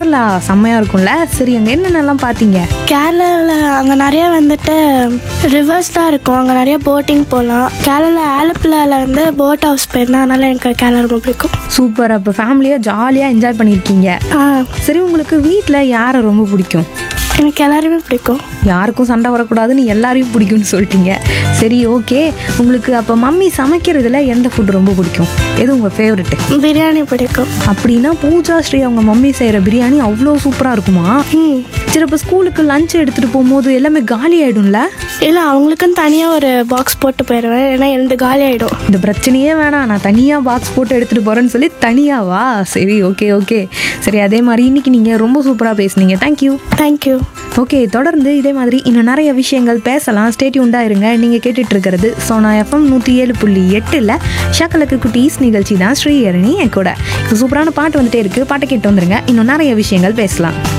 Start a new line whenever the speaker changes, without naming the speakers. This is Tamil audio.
கேரளா செம்மையாக இருக்கும்ல சரி அங்கே என்னென்னலாம் பார்த்தீங்க
கேரளாவில் அங்கே நிறைய வந்துட்டு ரிவர்ஸ் தான் இருக்கும் அங்கே நிறைய போட்டிங் போகலாம் கேரளா ஆலப்புழாவில் வந்து போட் ஹவுஸ் போயிருந்தேன் அதனால எனக்கு கேரளா ரொம்ப பிடிக்கும்
சூப்பர் அப்போ ஃபேமிலியாக ஜாலியாக என்ஜாய் பண்ணியிருக்கீங்க
ஆ
சரி உங்களுக்கு வீட்டில் யாரை ரொம்ப பிடிக்கும்
எனக்கு எல்லாருமே பிடிக்கும்
யாருக்கும் சண்டை வரக்கூடாதுன்னு எல்லாரையும் பிடிக்கும்னு சொல்லிட்டீங்க சரி ஓகே உங்களுக்கு அப்போ மம்மி சமைக்கிறதுல எந்த ஃபுட் ரொம்ப பிடிக்கும் எது உங்கள் ஃபேவரெட்டு
பிரியாணி பிடிக்கும்
அப்படின்னா பூஜா ஸ்ரீ அவங்க மம்மி செய்கிற பிரியாணி அவ்வளோ சூப்பராக இருக்குமா
ம்
சரி அப்போ ஸ்கூலுக்கு லஞ்ச் எடுத்துகிட்டு போகும்போது எல்லாமே காலி ஆகிடும்ல
இல்லை அவங்களுக்குன்னு தனியாக ஒரு பாக்ஸ் போட்டு போயிடுவேன் ஏன்னா எழுந்து காலி ஆகிடும்
இந்த பிரச்சனையே வேணாம் நான் தனியாக பாக்ஸ் போட்டு எடுத்துகிட்டு போகிறேன்னு சொல்லி தனியாவா சரி ஓகே ஓகே சரி அதே மாதிரி இன்னைக்கு நீங்கள் ரொம்ப சூப்பராக பேசுனீங்க தேங்க்யூ
தேங்க்யூ
ஓகே தொடர்ந்து இதே மாதிரி இன்னும் நிறைய விஷயங்கள் பேசலாம் ஸ்டேட்யூண்டாக இருங்க நீங்கள் கேட்டுட்டு இருக்கிறது சோனா எஃப்எம் நூற்றி ஏழு புள்ளி எட்டில் ஷக்கலுக்கு குட்டீஸ் நிகழ்ச்சி தான் ஸ்ரீஹரணி என் கூட இப்போ சூப்பரான பாட்டு வந்துட்டே இருக்குது பாட்டை கேட்டு வந்துருங்க இன்னும் நிறைய விஷயங்கள் பேசலாம்